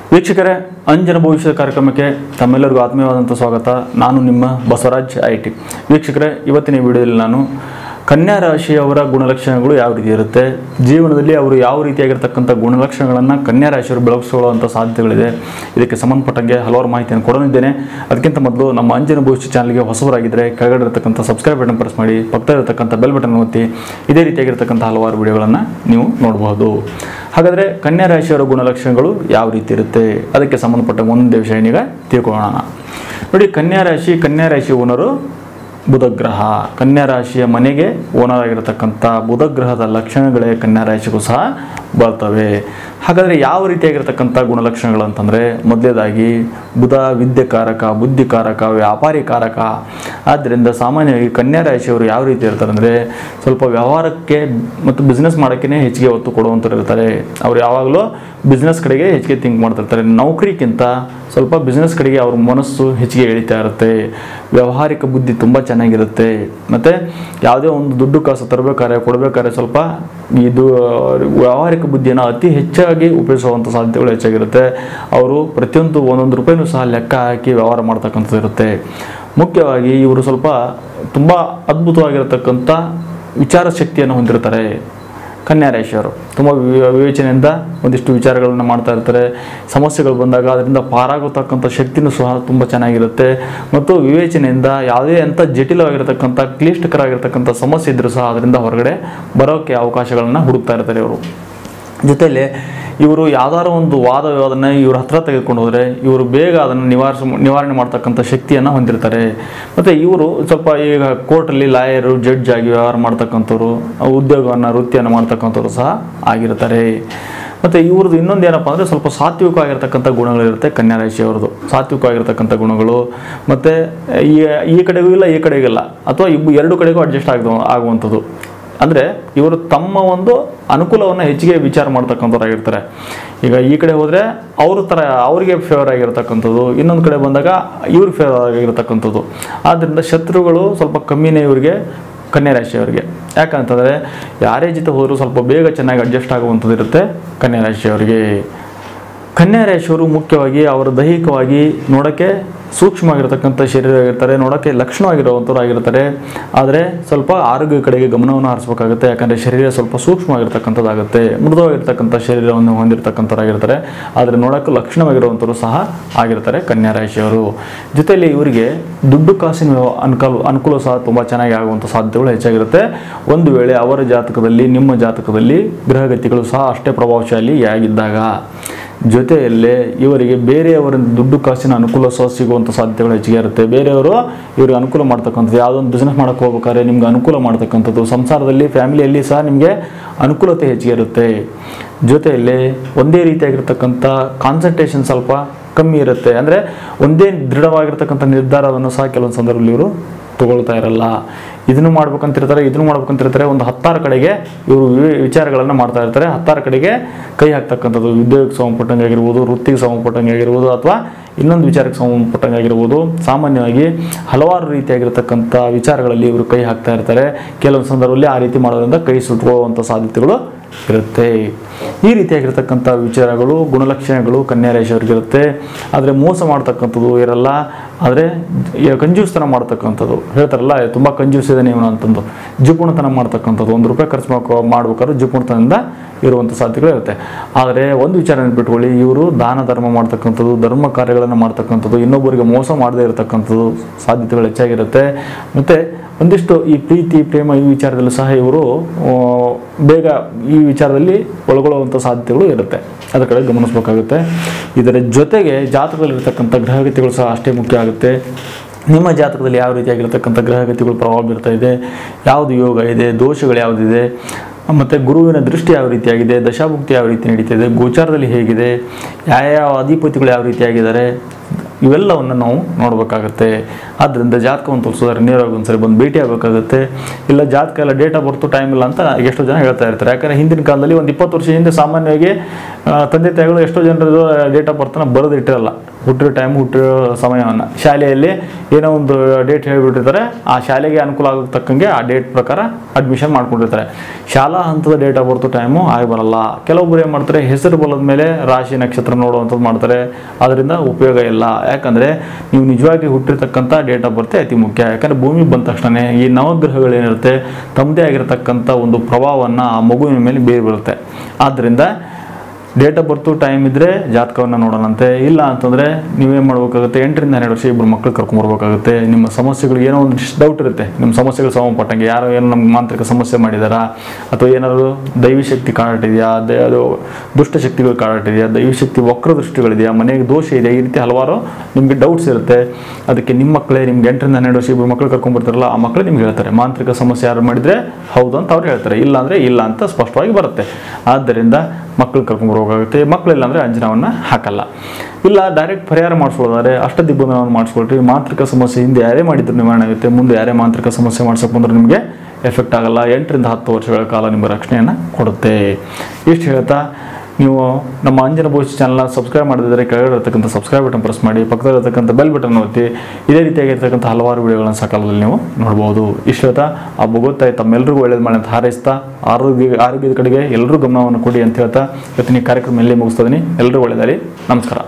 ವೀಕ್ಷಕರೇ ಅಂಜನ ಭವಿಷ್ಯದ ಕಾರ್ಯಕ್ರಮಕ್ಕೆ ತಮ್ಮೆಲ್ಲರಿಗೂ ಆತ್ಮೀಯವಾದಂಥ ಸ್ವಾಗತ ನಾನು ನಿಮ್ಮ ಬಸವರಾಜ್ ಐ ಟಿ ವೀಕ್ಷಕರೇ ಇವತ್ತಿನ ಈ ವಿಡಿಯೋದಲ್ಲಿ ನಾನು ಕನ್ಯಾ ರಾಶಿಯವರ ಗುಣಲಕ್ಷಣಗಳು ಯಾವ ರೀತಿ ಇರುತ್ತೆ ಜೀವನದಲ್ಲಿ ಅವರು ಯಾವ ರೀತಿಯಾಗಿರ್ತಕ್ಕಂಥ ಗುಣಲಕ್ಷಣಗಳನ್ನು ಕನ್ಯಾ ರಾಶಿಯವರು ಬೆಳಗಿಸಿಕೊಳ್ಳುವಂಥ ಸಾಧ್ಯತೆಗಳಿದೆ ಇದಕ್ಕೆ ಸಂಬಂಧಪಟ್ಟಂಗೆ ಹಲವಾರು ಮಾಹಿತಿಯನ್ನು ಕೊಡಲಿದ್ದೇನೆ ಅದಕ್ಕಿಂತ ಮೊದಲು ನಮ್ಮ ಅಂಜನ ಭವಿಷ್ಯ ಚಾನಲ್ಗೆ ಹೊಸಬರಾಗಿದ್ದರೆ ಕೆಳಗಡೆ ಇರತಕ್ಕಂಥ ಸಬ್ಸ್ಕ್ರೈಬ್ ಬಟನ್ ಪ್ರೆಸ್ ಮಾಡಿ ಪಕ್ಕದಲ್ಲಿರತಕ್ಕಂಥ ಬೆಲ್ ಬಟನ್ ಒತ್ತಿ ಇದೇ ರೀತಿಯಾಗಿರ್ತಕ್ಕಂಥ ಹಲವಾರು ವಿಡಿಯೋಗಳನ್ನು ನೀವು ನೋಡಬಹುದು ಹಾಗಾದರೆ ಕನ್ಯಾ ರಾಶಿಯವರ ಗುಣಲಕ್ಷಣಗಳು ಯಾವ ರೀತಿ ಇರುತ್ತೆ ಅದಕ್ಕೆ ಸಂಬಂಧಪಟ್ಟ ಒಂದೇ ವಿಷಯ ಈಗ ತಿಳ್ಕೊಳ್ಳೋಣ ನೋಡಿ ಕನ್ಯಾ ರಾಶಿ ಕನ್ಯಾ ರಾಶಿ ಓನರು ಬುಧಗ್ರಹ ಕನ್ಯಾ ರಾಶಿಯ ಮನೆಗೆ ಓನರ್ ಆಗಿರತಕ್ಕಂಥ ಬುಧಗ್ರಹದ ಲಕ್ಷಣಗಳೇ ಕನ್ಯಾ ರಾಶಿಗೂ ಸಹ ಬರ್ತವೆ ಹಾಗಾದರೆ ಯಾವ ರೀತಿಯಾಗಿರ್ತಕ್ಕಂಥ ಗುಣಲಕ್ಷಣಗಳು ಅಂತಂದರೆ ಮೊದಲೇದಾಗಿ ಬುಧ ವಿದ್ಯೆಕಾರಕ ಬುದ್ಧಿಕಾರಕ ವ್ಯಾಪಾರಿಕಾರಕ ಆದ್ದರಿಂದ ಸಾಮಾನ್ಯವಾಗಿ ಕನ್ಯಾ ರಾಶಿಯವರು ಯಾವ ರೀತಿ ಇರ್ತಾರೆ ಅಂದರೆ ಸ್ವಲ್ಪ ವ್ಯವಹಾರಕ್ಕೆ ಮತ್ತು ಬಿಸ್ನೆಸ್ ಮಾಡೋಕ್ಕೆ ಹೆಚ್ಚಿಗೆ ಒತ್ತು ಕೊಡುವಂಥವ್ರು ಇರ್ತಾರೆ ಅವ್ರು ಯಾವಾಗಲೂ ಬಿಸ್ನೆಸ್ ಕಡೆಗೆ ಹೆಚ್ಚಿಗೆ ಥಿಂಕ್ ಮಾಡ್ತಿರ್ತಾರೆ ನೌಕರಿಗಿಂತ ಸ್ವಲ್ಪ ಬಿಸ್ನೆಸ್ ಕಡೆಗೆ ಅವ್ರ ಮನಸ್ಸು ಹೆಚ್ಚಿಗೆ ಎಳಿತಾ ಇರುತ್ತೆ ವ್ಯಾವಹಾರಿಕ ಬುದ್ಧಿ ತುಂಬ ಚೆನ್ನಾಗಿರುತ್ತೆ ಮತ್ತು ಯಾವುದೇ ಒಂದು ದುಡ್ಡು ಕಾಸು ತರಬೇಕಾದ್ರೆ ಕೊಡಬೇಕಾದ್ರೆ ಸ್ವಲ್ಪ ಇದು ವ್ಯಾವಹಾರಿಕ ಬುದ್ಧಿಯನ್ನು ಅತಿ ಹೆಚ್ಚಾಗಿ ಉಪಯೋಗಿಸುವಂಥ ಸಾಧ್ಯತೆಗಳು ಹೆಚ್ಚಾಗಿರುತ್ತೆ ಅವರು ಪ್ರತಿಯೊಂದು ಒಂದೊಂದು ರೂಪಾಯಿನೂ ಸಹ ಲೆಕ್ಕ ಹಾಕಿ ವ್ಯವಹಾರ ಮಾಡ್ತಕ್ಕಂಥದ್ದು ಇರುತ್ತೆ ಮುಖ್ಯವಾಗಿ ಇವರು ಸ್ವಲ್ಪ ತುಂಬ ಅದ್ಭುತವಾಗಿರತಕ್ಕಂಥ ವಿಚಾರ ಶಕ್ತಿಯನ್ನು ಹೊಂದಿರ್ತಾರೆ ಕನ್ಯಾ ರಾಶಿಯವರು ತುಂಬ ವಿವೆ- ವಿವೇಚನೆಯಿಂದ ಒಂದಿಷ್ಟು ವಿಚಾರಗಳನ್ನು ಮಾಡ್ತಾ ಇರ್ತಾರೆ ಸಮಸ್ಯೆಗಳು ಬಂದಾಗ ಅದರಿಂದ ಪಾರಾಗತಕ್ಕಂಥ ಶಕ್ತಿನೂ ಸಹ ತುಂಬ ಚೆನ್ನಾಗಿರುತ್ತೆ ಮತ್ತು ವಿವೇಚನೆಯಿಂದ ಯಾವುದೇ ಅಂಥ ಜಟಿಲವಾಗಿರತಕ್ಕಂಥ ಕ್ಲಿಷ್ಟಕರವಾಗಿರ್ತಕ್ಕಂಥ ಸಮಸ್ಯೆ ಇದ್ದರೂ ಸಹ ಅದರಿಂದ ಹೊರಗಡೆ ಬರೋಕ್ಕೆ ಅವಕಾಶಗಳನ್ನು ಹುಡುಕ್ತಾ ಇರ್ತಾರೆ ಇವರು ಜೊತೆಯಲ್ಲಿ ಇವರು ಯಾವ್ದಾದ್ರು ಒಂದು ವಾದ ವಿವಾದನ ಇವ್ರ ಹತ್ರ ತೆಗೆದುಕೊಂಡು ಹೋದರೆ ಇವರು ಬೇಗ ಅದನ್ನು ನಿವಾರಿಸ ನಿವಾರಣೆ ಮಾಡ್ತಕ್ಕಂಥ ಶಕ್ತಿಯನ್ನು ಹೊಂದಿರ್ತಾರೆ ಮತ್ತು ಇವರು ಸ್ವಲ್ಪ ಈಗ ಕೋರ್ಟಲ್ಲಿ ಲಾಯರು ಜಡ್ಜ್ ಆಗಿ ವ್ಯವಹಾರ ಮಾಡ್ತಕ್ಕಂಥವ್ರು ಉದ್ಯೋಗವನ್ನು ವೃತ್ತಿಯನ್ನು ಮಾಡ್ತಕ್ಕಂಥವ್ರು ಸಹ ಆಗಿರ್ತಾರೆ ಮತ್ತು ಇವ್ರದ್ದು ಇನ್ನೊಂದು ಏನಪ್ಪ ಅಂದರೆ ಸ್ವಲ್ಪ ಸಾತ್ವಿಕವಾಗಿರ್ತಕ್ಕಂಥ ಗುಣಗಳಿರುತ್ತೆ ಕನ್ಯಾ ರಾಶಿಯವ್ರದ್ದು ಸಾತ್ವಿಕವಾಗಿರ್ತಕ್ಕಂಥ ಗುಣಗಳು ಮತ್ತು ಈ ಈ ಕಡೆಗೂ ಇಲ್ಲ ಈ ಕಡೆಗೂ ಇಲ್ಲ ಅಥವಾ ಇಬ್ಬರು ಎರಡು ಕಡೆಗೂ ಅಡ್ಜಸ್ಟ್ ಆಗ ಆಗುವಂಥದ್ದು ಅಂದರೆ ಇವರು ತಮ್ಮ ಒಂದು ಅನುಕೂಲವನ್ನು ಹೆಚ್ಚಿಗೆ ವಿಚಾರ ಮಾಡ್ತಕ್ಕಂಥವ್ರಾಗಿರ್ತಾರೆ ಈಗ ಈ ಕಡೆ ಹೋದರೆ ಅವ್ರ ಥರ ಅವರಿಗೆ ಫೇವರ್ ಆಗಿರ್ತಕ್ಕಂಥದ್ದು ಇನ್ನೊಂದು ಕಡೆ ಬಂದಾಗ ಇವ್ರಿಗೆ ಫೇವರ್ ಆಗಿರ್ತಕ್ಕಂಥದ್ದು ಆದ್ದರಿಂದ ಶತ್ರುಗಳು ಸ್ವಲ್ಪ ಕಮ್ಮಿನೇ ಇವರಿಗೆ ಕನ್ಯಾ ರಾಶಿಯವರಿಗೆ ಯಾಕಂತಂದರೆ ಯಾರೇ ಜೊತೆ ಹೋದರೂ ಸ್ವಲ್ಪ ಬೇಗ ಚೆನ್ನಾಗಿ ಅಡ್ಜಸ್ಟ್ ಆಗುವಂಥದ್ದು ಇರುತ್ತೆ ಕನ್ಯಾ ರಾಶಿಯವರಿಗೆ ಕನ್ಯಾ ರಾಶಿಯವರು ಮುಖ್ಯವಾಗಿ ಅವರ ದೈಹಿಕವಾಗಿ ನೋಡೋಕ್ಕೆ ಸೂಕ್ಷ್ಮವಾಗಿರ್ತಕ್ಕಂಥ ಶರೀರ ಆಗಿರ್ತಾರೆ ನೋಡೋಕ್ಕೆ ಲಕ್ಷಣವಾಗಿರುವಂಥವ್ರು ಆಗಿರ್ತಾರೆ ಆದರೆ ಸ್ವಲ್ಪ ಆರೋಗ್ಯ ಕಡೆಗೆ ಗಮನವನ್ನು ಹರಿಸ್ಬೇಕಾಗುತ್ತೆ ಯಾಕಂದರೆ ಶರೀರ ಸ್ವಲ್ಪ ಸೂಕ್ಷ್ಮವಾಗಿರ್ತಕ್ಕಂಥದ್ದಾಗುತ್ತೆ ಮೃದುವಾಗಿರ್ತಕ್ಕಂಥ ಶರೀರವನ್ನು ಹೊಂದಿರತಕ್ಕಂಥವ್ರಾಗಿರ್ತಾರೆ ಆದರೆ ನೋಡೋಕ್ಕೆ ಲಕ್ಷಣವಾಗಿರುವಂಥವ್ರು ಸಹ ಆಗಿರ್ತಾರೆ ಕನ್ಯಾ ರಾಶಿಯವರು ಜೊತೆಯಲ್ಲಿ ಇವರಿಗೆ ದುಡ್ಡು ಕಾಸಿನ ವ್ಯವ- ಅನುಕೂಲ ಅನುಕೂಲ ಸಹ ತುಂಬ ಚೆನ್ನಾಗಿ ಆಗುವಂಥ ಸಾಧ್ಯತೆಗಳು ಹೆಚ್ಚಾಗಿರುತ್ತೆ ಒಂದು ವೇಳೆ ಅವರ ಜಾತಕದಲ್ಲಿ ನಿಮ್ಮ ಜಾತಕದಲ್ಲಿ ಗ್ರಹಗತಿಗಳು ಸಹ ಅಷ್ಟೇ ಪ್ರಭಾವಶಾಲಿಯಾಗಿದ್ದಾಗ ಜೊತೆಯಲ್ಲೇ ಇವರಿಗೆ ಬೇರೆಯವರಿಂದ ದುಡ್ಡು ಕಾಸಿನ ಅನುಕೂಲ ಸಹ ಸಿಗುವಂಥ ಸಾಧ್ಯತೆಗಳು ಹೆಚ್ಚಿಗೆ ಇರುತ್ತೆ ಬೇರೆಯವರು ಇವ್ರಿಗೆ ಅನುಕೂಲ ಮಾಡ್ತಕ್ಕಂಥದ್ದು ಯಾವುದೋ ಒಂದು ಬಿಸ್ನೆಸ್ ಮಾಡೋಕ್ಕೆ ಹೋಗ್ಬೇಕಾದ್ರೆ ನಿಮ್ಗೆ ಅನುಕೂಲ ಮಾಡ್ತಕ್ಕಂಥದ್ದು ಸಂಸಾರದಲ್ಲಿ ಫ್ಯಾಮಿಲಿಯಲ್ಲಿ ಸಹ ನಿಮಗೆ ಅನುಕೂಲತೆ ಹೆಚ್ಚಿಗೆ ಇರುತ್ತೆ ಜೊತೆಯಲ್ಲಿ ಒಂದೇ ರೀತಿಯಾಗಿರ್ತಕ್ಕಂಥ ಕಾನ್ಸಂಟ್ರೇಷನ್ ಸ್ವಲ್ಪ ಕಮ್ಮಿ ಇರುತ್ತೆ ಅಂದರೆ ಒಂದೇ ದೃಢವಾಗಿರ್ತಕ್ಕಂಥ ನಿರ್ಧಾರವನ್ನು ಸಹ ಕೆಲವೊಂದು ಸಂದರ್ಭದಲ್ಲಿ ಇವರು ತಗೊಳ್ತಾ ಇರಲ್ಲ ಇದನ್ನು ಮಾಡ್ಬೇಕಂತಿರ್ತಾರೆ ಇದನ್ನು ಮಾಡ್ಬೇಕಂತಿರ್ತಾರೆ ಒಂದು ಹತ್ತಾರು ಕಡೆಗೆ ಇವರು ವಿಚಾರಗಳನ್ನು ಮಾಡ್ತಾ ಇರ್ತಾರೆ ಹತ್ತಾರು ಕಡೆಗೆ ಕೈ ಹಾಕ್ತಕ್ಕಂಥದ್ದು ಉದ್ಯೋಗಕ್ಕೆ ಸಂಬಂಧಪಟ್ಟಂಗೆ ಆಗಿರ್ಬೋದು ವೃತ್ತಿಗೆ ಸಂಬಂಧಪಟ್ಟಂಗೆ ಆಗಿರ್ಬೋದು ಅಥವಾ ಇನ್ನೊಂದು ವಿಚಾರಕ್ಕೆ ಸಂಬಂಧಪಟ್ಟಂಗೆ ಆಗಿರ್ಬೋದು ಸಾಮಾನ್ಯವಾಗಿ ಹಲವಾರು ರೀತಿಯಾಗಿರ್ತಕ್ಕಂಥ ವಿಚಾರಗಳಲ್ಲಿ ಇವರು ಕೈ ಹಾಕ್ತಾ ಇರ್ತಾರೆ ಕೆಲವೊಂದು ಸಂದರ್ಭದಲ್ಲಿ ಆ ರೀತಿ ಮಾಡೋದ್ರಿಂದ ಕೈ ಸುಟ್ಕೊಳ್ಳುವಂಥ ಸಾಧ್ಯತೆಗಳು ಇರುತ್ತೆ ಈ ರೀತಿಯಾಗಿರ್ತಕ್ಕಂಥ ವಿಚಾರಗಳು ಗುಣಲಕ್ಷಣಗಳು ಕನ್ಯಾ ರಾಶಿಯವರಿಗಿರುತ್ತೆ ಆದರೆ ಮೋಸ ಮಾಡ್ತಕ್ಕಂಥದ್ದು ಇರಲ್ಲ ಆದರೆ ಕಂಜೂಸ್ತನ ಮಾಡ್ತಕ್ಕಂಥದ್ದು ಹೇಳ್ತಾರಲ್ಲ ತುಂಬ ಕಂಜೂಸ್ ಇದ್ದಾನೆ ಇವನು ಅಂತಂದು ಜಿಪುಣತನ ಮಾಡ್ತಕ್ಕಂಥದ್ದು ಒಂದು ರೂಪಾಯಿ ಖರ್ಚು ಮಾಡ್ಕೊ ಮಾಡ್ಬೇಕಾದ್ರೆ ಜಿಪುಣತನದಿಂದ ಇರುವಂಥ ಸಾಧ್ಯತೆಗಳು ಇರುತ್ತೆ ಆದರೆ ಒಂದು ವಿಚಾರ ನೆನ್ಪಿಟ್ಕೊಳ್ಳಿ ಇವರು ದಾನ ಧರ್ಮ ಮಾಡ್ತಕ್ಕಂಥದ್ದು ಧರ್ಮ ಕಾರ್ಯಗಳನ್ನು ಮಾಡ್ತಕ್ಕಂಥದ್ದು ಇನ್ನೊಬ್ಬರಿಗೆ ಮೋಸ ಮಾಡದೇ ಇರತಕ್ಕಂಥದ್ದು ಸಾಧ್ಯತೆಗಳು ಹೆಚ್ಚಾಗಿರುತ್ತೆ ಮತ್ತು ಒಂದಿಷ್ಟು ಈ ಪ್ರೀತಿ ಪ್ರೇಮ ಈ ವಿಚಾರದಲ್ಲೂ ಸಹ ಇವರು ಆ, ಬೇಗ ಈ ವಿಚಾರದಲ್ಲಿ ಒಳಗೊಳ್ಳುವಂಥ ಸಾಧ್ಯತೆಗಳು ಇರುತ್ತೆ ಅದರ ಕಡೆ ಗಮನಿಸಬೇಕಾಗುತ್ತೆ ಇದರ ಜೊತೆಗೆ ಜಾತಕದಲ್ಲಿರ್ತಕ್ಕಂಥ ಗ್ರಹಗತಿಗಳು ಸಹ ಅಷ್ಟೇ ಮುಖ್ಯ ಆಗುತ್ತೆ ನಿಮ್ಮ ಜಾತಕದಲ್ಲಿ ಯಾವ ರೀತಿಯಾಗಿರ್ತಕ್ಕಂಥ ಗ್ರಹಗತಿಗಳು ಪ್ರಭಾವ ಬೀರ್ತಾ ಇದೆ ಯಾವುದು ಯೋಗ ಇದೆ ದೋಷಗಳು ಯಾವುದಿದೆ ಮತ್ತು ಗುರುವಿನ ದೃಷ್ಟಿ ಯಾವ ರೀತಿಯಾಗಿದೆ ದಶಾಭುಕ್ತಿ ಯಾವ ರೀತಿ ನಡೀತಿದೆ ಗೋಚಾರದಲ್ಲಿ ಹೇಗಿದೆ ಯಾವ ಯಾವ ಅಧಿಪತಿಗಳು ಯಾವ ರೀತಿಯಾಗಿದ್ದಾರೆ ಇವೆಲ್ಲವನ್ನು ನಾವು ನೋಡಬೇಕಾಗತ್ತೆ ಆದ್ದರಿಂದ ಜಾತಕವನ್ನು ತೋರಿಸೋದಾದ್ರೆ ನೇರವಾಗಿ ಒಂದ್ಸರಿ ಬಂದು ಭೇಟಿ ಆಗಬೇಕಾಗುತ್ತೆ ಇಲ್ಲ ಜಾತಕ ಎಲ್ಲ ಡೇಟ್ ಆಫ್ ಬರ್ತು ಟೈಮ್ ಇಲ್ಲ ಅಂತ ಎಷ್ಟೋ ಜನ ಹೇಳ್ತಾ ಇರ್ತಾರೆ ಯಾಕಂದರೆ ಹಿಂದಿನ ಕಾಲದಲ್ಲಿ ಒಂದು ಇಪ್ಪತ್ತು ವರ್ಷ ಹಿಂದೆ ಸಾಮಾನ್ಯವಾಗಿ ಆ, ತಂದೆ ತಾಯಿಗಳು ಎಷ್ಟೋ ಜನರದು ಡೇಟ್ ಆಫ್ ಬರ್ತನ ಬರೆದಿಟ್ಟಿರಲ್ಲ ಹುಟ್ಟಿರೋ ಟೈಮ್ ಹುಟ್ಟಿರೋ ಸಮಯವನ್ನು ಶಾಲೆಯಲ್ಲಿ ಏನೋ ಒಂದು ಡೇಟ್ ಹೇಳಿಬಿಟ್ಟಿರ್ತಾರೆ ಆ ಶಾಲೆಗೆ ಅನುಕೂಲ ಆಗತಕ್ಕಂಗೆ ಆ ಡೇಟ್ ಪ್ರಕಾರ ಅಡ್ಮಿಷನ್ ಮಾಡ್ಕೊಂಡಿರ್ತಾರೆ ಶಾಲಾ ಹಂತದ ಡೇಟ್ ಆಫ್ ಬರ್ತು ಟೈಮು ಆಗಿ ಬರಲ್ಲ ಕೆಲವೊಬ್ಬರು ಏನು ಮಾಡ್ತಾರೆ ಹೆಸರು ಬಲದ ಮೇಲೆ ರಾಶಿ ನಕ್ಷತ್ರ ನೋಡುವಂಥದ್ದು ಮಾಡ್ತಾರೆ ಅದರಿಂದ ಉಪಯೋಗ ಇಲ್ಲ ಯಾಕಂದರೆ ನೀವು ನಿಜವಾಗಿ ಹುಟ್ಟಿರ್ತಕ್ಕಂಥ ಡೇಟ್ ಆಫ್ ಬರ್ತೆ ಅತಿ ಮುಖ್ಯ ಯಾಕಂದರೆ ಭೂಮಿ ಬಂದ ತಕ್ಷಣ ಈ ನವಗ್ರಹಗಳೇನಿರುತ್ತೆ ತಮ್ಮದೇ ಆಗಿರತಕ್ಕಂಥ ಒಂದು ಪ್ರಭಾವವನ್ನು ಆ ಮಗುವಿನ ಮೇಲೆ ಬೀರಿ ಬರುತ್ತೆ ಆದ್ದರಿಂದ ಡೇಟ್ ಆಫ್ ಬರ್ತು ಟೈಮ್ ಇದ್ದರೆ ಜಾತಕವನ್ನು ನೋಡೋಣಂತೆ ಇಲ್ಲ ಅಂತಂದರೆ ನೀವೇನು ಮಾಡ್ಬೇಕಾಗುತ್ತೆ ಎಂಟರಿಂದ ಹನ್ನೆರಡು ವರ್ಷ ಇಬ್ಬರು ಮಕ್ಕಳು ಕರ್ಕೊಂಬರ್ಬೇಕಾಗುತ್ತೆ ನಿಮ್ಮ ಸಮಸ್ಯೆಗಳು ಏನೋ ಒಂದು ಡೌಟ್ ಇರುತ್ತೆ ನಿಮ್ಮ ಸಮಸ್ಯೆಗಳು ಸಂಬಂಧಪಟ್ಟಂಗೆ ಯಾರೋ ಏನೋ ನಮ್ಗೆ ಮಾಂತ್ರಿಕ ಸಮಸ್ಯೆ ಮಾಡಿದಾರಾ ಅಥವಾ ಏನಾದರೂ ದೈವಿ ಶಕ್ತಿ ಕಾಡಾಟಿದೆಯಾ ಅದೇ ಅದು ದುಷ್ಟಶಕ್ತಿಗಳು ಕಾಡಾಟಿದೆಯಾ ದೈವಿ ಶಕ್ತಿ ವಕ್ರ ದೃಷ್ಟಿಗಳಿದೆಯಾ ಮನೆಗೆ ದೋಷ ಇದೆ ಈ ರೀತಿ ಹಲವಾರು ನಿಮಗೆ ಡೌಟ್ಸ್ ಇರುತ್ತೆ ಅದಕ್ಕೆ ನಿಮ್ಮ ಮಕ್ಕಳೇ ನಿಮ್ಗೆ ಎಂಟರಿಂದ ಹನ್ನೆರಡು ವರ್ಷ ಇಬ್ಬರು ಮಕ್ಕಳು ಕರ್ಕೊಂಬರ್ತಾರಲ್ಲ ಆ ಮಕ್ಕಳು ನಿಮ್ಗೆ ಹೇಳ್ತಾರೆ ಮಾಂತ್ರಿಕ ಸಮಸ್ಯೆ ಯಾರು ಮಾಡಿದರೆ ಹೌದು ಅಂತ ಅವ್ರು ಹೇಳ್ತಾರೆ ಇಲ್ಲ ಅಂದರೆ ಇಲ್ಲ ಅಂತ ಸ್ಪಷ್ಟವಾಗಿ ಬರುತ್ತೆ ಆದ್ದರಿಂದ ಮಕ್ಕಳು ಕರ್ಕೊಂಬರ್ಬೇಕಾಗುತ್ತೆ ಮಕ್ಕಳಿಲ್ಲ ಅಂದರೆ ಅಂಜನವನ್ನು ಹಾಕಲ್ಲ ಇಲ್ಲ ಡೈರೆಕ್ಟ್ ಪರಿಹಾರ ಮಾಡಿಸ್ಕೊಳ್ಳೋದಾದ್ರೆ ಅಷ್ಟದಿಬ್ಬಂಧನವನ್ನು ಮಾಡಿಸ್ಕೊಳ್ರಿ ಮಾಂತ್ರಿಕ ಸಮಸ್ಯೆ ಹಿಂದೆ ಯಾರೇ ಮಾಡಿದ್ರು ನಿವಾರಣೆ ಆಗುತ್ತೆ ಮುಂದೆ ಯಾರೇ ಮಾಂತ್ರಿಕ ಸಮಸ್ಯೆ ಮಾಡ್ಸಕ್ಕೆ ಬಂದ್ರೆ ನಿಮಗೆ ಎಫೆಕ್ಟ್ ಆಗಲ್ಲ ಎಂಟರಿಂದ ಹತ್ತು ವರ್ಷಗಳ ಕಾಲ ನಿಮಗೆ ರಕ್ಷಣೆಯನ್ನು ಕೊಡುತ್ತೆ ಇಷ್ಟು ಹೇಳ್ತಾ ನೀವು ನಮ್ಮ ಅಂಜನ ಭವಿಷ್ಯ ಚಾನಲ್ನ ಸಬ್ಸ್ಕ್ರೈಬ್ ಮಾಡದಿದ್ದರೆ ಕೆಳಗಡೆ ಇರತಕ್ಕಂಥ ಸಬ್ಸ್ಕ್ರೈಬ್ ಬಟನ್ ಪ್ರೆಸ್ ಮಾಡಿ ಪಕ್ಕದಲ್ಲಿರತಕ್ಕಂಥ ಬೆಲ್ ಬಟನ್ ಒತ್ತಿ ಇದೇ ರೀತಿಯಾಗಿರ್ತಕ್ಕಂಥ ಹಲವಾರು ವಿಡಿಯೋಗಳನ್ನು ಸಕಾಲದಲ್ಲಿ ನೀವು ನೋಡ್ಬೋದು ಇಷ್ಟು ಹೇಳ್ತಾ ಆ ಭಗವತ್ತಾಯಿ ತಮ್ಮೆಲ್ಲರಿಗೂ ಒಳ್ಳೇದು ಮಾಡಿ ಅಂತ ಹಾರೈಸ್ತಾ ಆರೋಗ್ಯ ಆರೋಗ್ಯದ ಕಡೆಗೆ ಎಲ್ಲರೂ ಗಮನವನ್ನು ಕೊಡಿ ಅಂತ ಹೇಳ್ತಾ ಇವತ್ತಿನ ಈ ಕಾರ್ಯಕ್ರಮ ಎಲ್ಲಿ ಮುಗಿಸ್ತಾ ಇದೀನಿ ಎಲ್ಲರೂ ಒಳ್ಳೆಯದಾಗಲಿ ನಮಸ್ಕಾರ